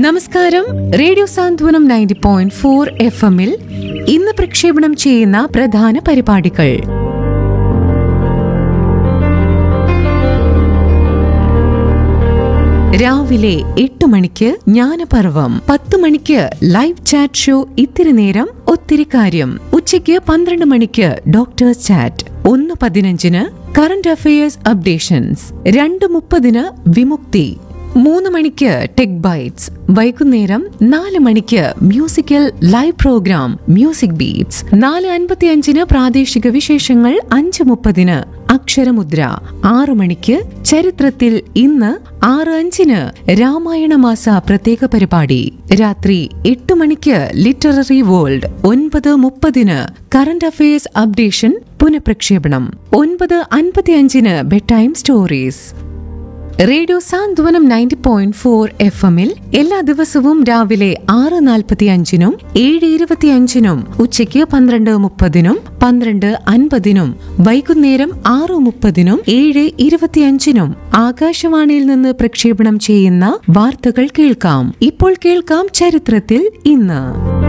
നമസ്കാരം radio Santhwanam ninety point four F എമ്മിൽ ഇന്ന് പ്രക്ഷേപണം ചെയ്യുന്ന പ്രധാന പരിപാടികൾ രാവിലെ എട്ട് മണിക്ക് ജ്ഞാനപർവം പത്ത് മണിക്ക് ലൈവ് ചാറ്റ് ഷോ ഇത്തിരി നേരം ഒത്തിരി കാര്യം ഉച്ചയ്ക്ക് പന്ത്രണ്ട് മണിക്ക് ഡോക്ടേഴ്സ് ചാറ്റ് ഒന്ന് പതിനഞ്ചിന് കറന്റ് അഫയേഴ്സ് അപ്ഡേഷൻസ് രണ്ട് മുപ്പതിന് വിമുക്തി മൂന്ന് മണിക്ക് ടെക് ബൈറ്റ്സ് വൈകുന്നേരം നാല് മണിക്ക് musical live programme music beats നാല് അൻപത്തിയഞ്ചിന് പ്രാദേശിക വിശേഷങ്ങൾ അഞ്ച് മുപ്പതിന് അക്ഷരമുദ്ര ആറു മണിക്ക് ചരിത്രത്തിൽ ഇന്ന് ആറ് അഞ്ചിന് രാമായണ മാസ പ്രത്യേക പരിപാടി രാത്രി എട്ട് മണിക്ക് ലിറ്റററി വേൾഡ് ഒൻപത് മുപ്പതിന് കറന്റ് അഫയേഴ്സ് അപ്ഡേഷൻ പുനഃപ്രക്ഷേപണം ഒൻപത് അൻപത്തിയഞ്ചിന് bed time stories radio Santhwanam ninety point four F എമ്മിൽ എല്ലാ ദിവസവും രാവിലെ ആറ് നാൽപ്പത്തി അഞ്ചിനും ഏഴ് ഇരുപത്തിയഞ്ചിനും ഉച്ചയ്ക്ക് പന്ത്രണ്ട് മുപ്പതിനും പന്ത്രണ്ട് അൻപതിനും വൈകുന്നേരം ആറ് മുപ്പതിനും ഏഴ് ഇരുപത്തിയഞ്ചിനും ആകാശവാണിയിൽ നിന്ന് പ്രക്ഷേപണം ചെയ്യുന്ന വാർത്തകൾ കേൾക്കാം ഇപ്പോൾ കേൾക്കാം ചരിത്രത്തിൽ ഇന്ന്